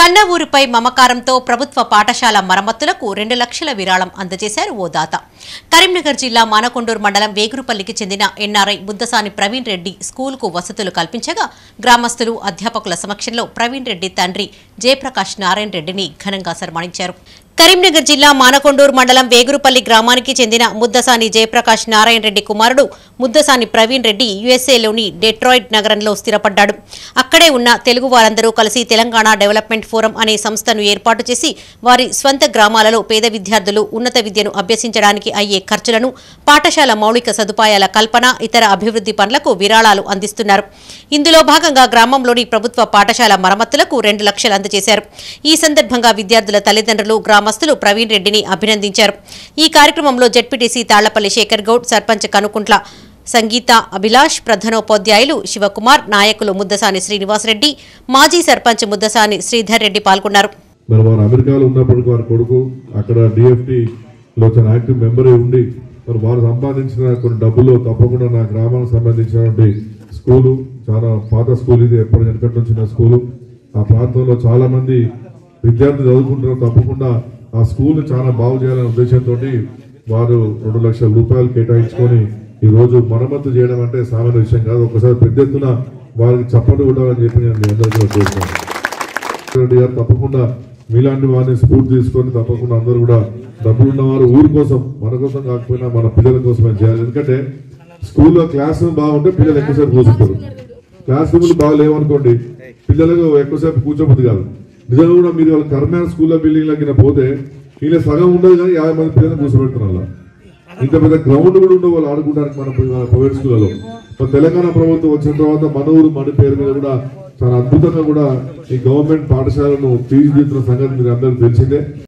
కన్న ఊరిపై మమకారంతో ప్రభుత్వ పాఠశాల మరమ్మతులకు రెండు లక్షల విరాళం అందజేశారు ఓ దాత కరీంనగర్ జిల్లా మానకొండూరు మండలం వేగురుపల్లికి చెందిన ఎన్ఆర్ఐ బుద్దసాని ప్రవీణ్ రెడ్డి స్కూలుకు వసతులు కల్పించగా గ్రామస్తులు అధ్యాపకుల సమక్షంలో ప్రవీణ్ రెడ్డి తండ్రి జయప్రకాష్ నారాయణ రెడ్డిని ఘనంగా సన్మానించారు కరీంనగర్ జిల్లా మానకొండూరు మండలం వేగురుపల్లి గ్రామానికి చెందిన ముద్దసాని జయప్రకాష్ నారాయణ రెడ్డి కుమారుడు ముద్దసాని ప్రవీణ్ రెడ్డి యుఎస్ఏలోని డెట్రాయిడ్ నగరంలో స్థిరపడ్డాడు అక్కడే ఉన్న తెలుగు వారందరూ కలిసి తెలంగాణ డెవలప్మెంట్ ఫోరం అనే సంస్థను ఏర్పాటు చేసి వారి స్వంత గ్రామాలలో పేద విద్యార్థులు ఉన్నత విద్యను అభ్యసించడానికి అయ్యే ఖర్చులను పాఠశాల మౌలిక సదుపాయాల కల్పన ఇతర అభివృద్ధి పనులకు విరాళాలు అందిస్తున్నారు ఇందులో భాగంగా గ్రామంలోని ప్రభుత్వ పాఠశాల మరమ్మతులకు రెండు లక్షలు అందజేశారు ఈ సందర్భంగా విద్యార్థుల తల్లిదండ్రులు గ్రామస్తులు ప్రవీణ్ రెడ్డిని అభినందించారు ఈ కార్యక్రమంలో జడ్పీటీసీ తాళ్లపల్లి శేఖర్ గౌడ్ సర్పంచ్ కనుకుంట్ల సంగీత అభిలాష్ ప్రధానోపాధ్యాయులు శివకుమార్ నాయకులు ముద్దసాని శ్రీనివాసరెడ్డి మాజీ సర్పంచ్ ముద్దసాని శ్రీధర్ రెడ్డి పాల్గొన్నారు మరి వారు అమెరికాలో ఉన్నప్పటికీ వారి కొడుకు అక్కడ డిఎఫ్టి లో చాలా యాక్టివ్ మెంబర్ ఉండి మరి వారు సంపాదించిన కొన్ని డబ్బులు తప్పకుండా నా గ్రామానికి సంబంధించినటువంటి స్కూలు చాలా పాత స్కూల్ ఇది ఎప్పటి వెనకటి నుంచి ఉన్న స్కూలు ఆ ప్రాంతంలో చాలా మంది విద్యార్థులు చదువుకుంటున్నారు తప్పకుండా ఆ స్కూల్ చాలా బాగు చేయాలనే ఉద్దేశంతో వారు రెండు లక్షల రూపాయలు కేటాయించుకొని ఈ రోజు మరమ్మతు చేయడం అంటే సామాన్య విషయం కాదు ఒకసారి పెద్ద ఎత్తున వారికి చప్పట్లు కొట్టాలని చెప్పి నేను మీ అందరికీ కూడా కోరుతున్నాను రెడ్డి గారు తప్పకుండా మీలాంటి వారిని స్ఫూర్తి తీసుకొని తప్పకుండా అందరూ కూడా డబ్బులు ఉన్నవారు ఊరి కోసం మన కోసం కాకపోయినా మన పిల్లల కోసమే చేయాలి ఎందుకంటే స్కూల్లో క్లాస్ రూమ్ బాగుంటే పిల్లలు ఎక్కువసేపు కూర్చుంటారు క్లాస్ రూమ్లు బాగా లేవనుకోండి పిల్లలకు ఎక్కువసేపు కూర్చోబుద్ది కాదు నిజంగా కూడా మీరు వాళ్ళ కర్మైన స్కూల్లో బిల్డింగ్లకి పోతే వీళ్ళ సగం ఉండదు కానీ యాభై మంది పిల్లలు కూర్చోబెడుతున్నారు అలా. ఇంత పెద్ద గ్రౌండ్ కూడా ఉండవు వాళ్ళు ఆడుకోవడానికి మన మన ప్రైవేట్ స్కూళ్ళలో మరి తెలంగాణ ప్రభుత్వం వచ్చిన తర్వాత మన ఊరు మన పేరు మీద కూడా చాలా అద్భుతంగా కూడా ఈ గవర్నమెంట్ పాఠశాలను తీర్చిదిద్దుతున్న సంగతి మీరు అందరికీ తెలిసిందే